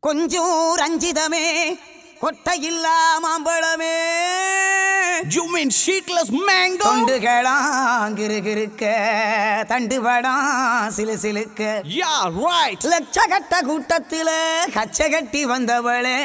கொஞ்சம் ரஞ்சிதமே கொட்டையில்லா மாம்பழமே You mean sheetless mango? தொண்டுகளாம் கிருகிருக்க தண்டுபடாம் சிலு சிலுக்க Yeah, right. லட்சகட்ட கூட்டத்தில கச்ச கட்டி வந்தவளே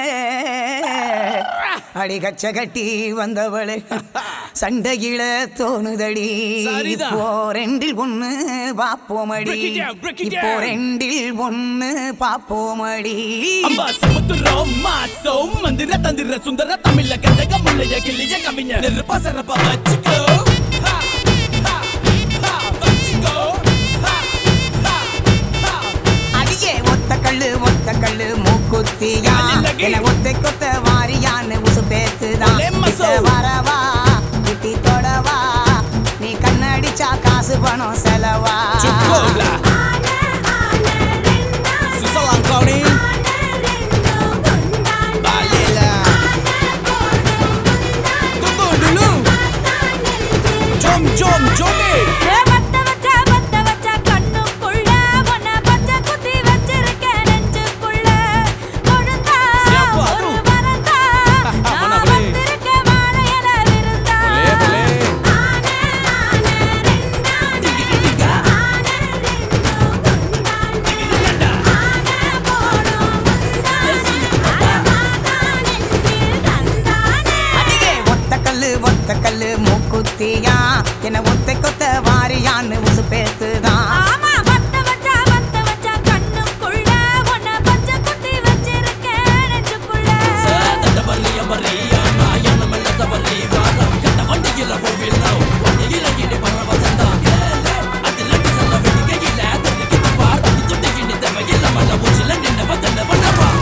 அடி கச்ச கட்டி வந்தவளே சண்டையில தோணுதடி சரிதான். இப்போ ரெண்டில் ஒண்ணு பாப்போமடி Break it down, break it இப்போ down. ரெண்டில் ஒண்ணு பாப்போமடி அம்பா சமுத்திரம் மாசம் மந்திர தந்திர சுந்தர தமிழ கந்தக முள்ளைய கிளிய கவிஞர் நெருப்பா சிறப்பா வச்சுக்கோ ஹா, ஹா, ஹா, வச்சுக்கோ ஹா, ஹா, ஹா. அடியே ஒத்த கல்லு ஒத்த கல்லு மூக்குத்தியா காலிலகி. என ஒத்தை கொத்த வாரியான்னு உசு பேத்துதான் ஒலே மசோ. கிட்ட வரவா கிட்டி தொடவா நீ கண்ணடிச்சா காசு பணம் செலவா சுக்கோலா சுசலாங்கோனி பாலேலா துங்குடுலு ஜோம் ஜோம் ஜோமே சிறப்பு, அதுவும். மனவளே. ஒலே, ஒலே. அடியே ஒத்த கல்லு ஒத்த கல்லு மூக்குத்தியா என ஒத்தை கொத்த வாரியான்னு உசு பேத்துதான் சேதத்த வள்ளிய மரியா நாயன மெல்ல தவறி வாரம் கட்ட வண்டியில போவில்லோ வண்டியில இடி பரவ சந்தா அதில் சொல்ல வெடிக்கையில தள்ளிக்கிட்டு பார் துட்டு இனி தேவையில்ல மல்ல உச்சில நின்ன வந்தன வண்ணவா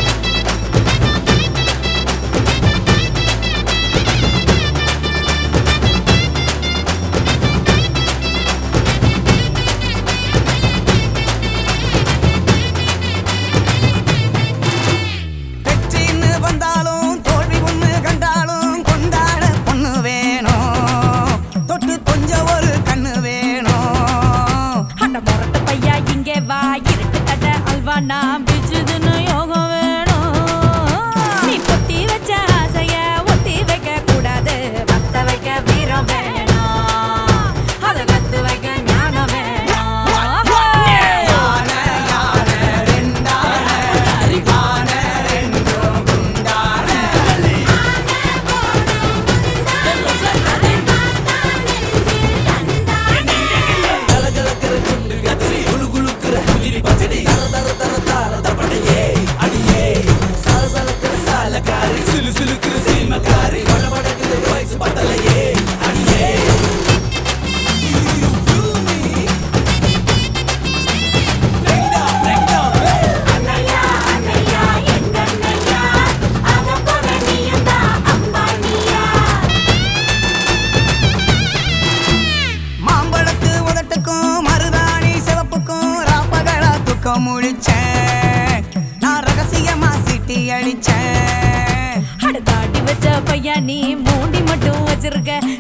வெற்றின்னு வந்தாலும் தோல்வி ஒண்ணு கண்டாலும் கொண்டாட பொண்ணு வேணும் தொட்டு கொஞ்சம் ஒரு கண்ணு வேணும் அட முரட்டு பையா இங்கே வா இருட்டு கடை அல்வா நான் பிச்சுதுன்னு யோகம் வேணும் நீ பொத்தி வச்ச ஆசைய ஒத்தி வைக்க கூடாது பத்த வைக்க வீரம் வேணும் அதை கத்து வைக்க ஞானம் வேணும் யானை, யானை, ரெண்டானை, யானை ரெண்டும் குண்டானை. கலகலக்கிற குண்டு கத்திரி குளு குளுக்கிற குதிரி பச்சடி தர தர தர தார தப்படையே அடியே சலசலக்கிற சாலக்காரி சிலு சிலுக்கிற சீமக்காரி வடவடக்குது வயசு பத்தலையே அடியே You feel me? Break it down, break it down, hey. அண்ணையா அண்ணையா எங்கண்ணையா அத போல நீயும் தான் அம்பானியா மாம்பழத்து உதட்டுக்கும் மருதாணி சிவப்புக்கும் ராப்பகளா துக்கம் முழிச்சேன் நான் ரகசியமா சிட்டி அடிச்சேன் அட தாடி வச்ச பையா நீ மூண்டி மட்டும் வச்சிருக்க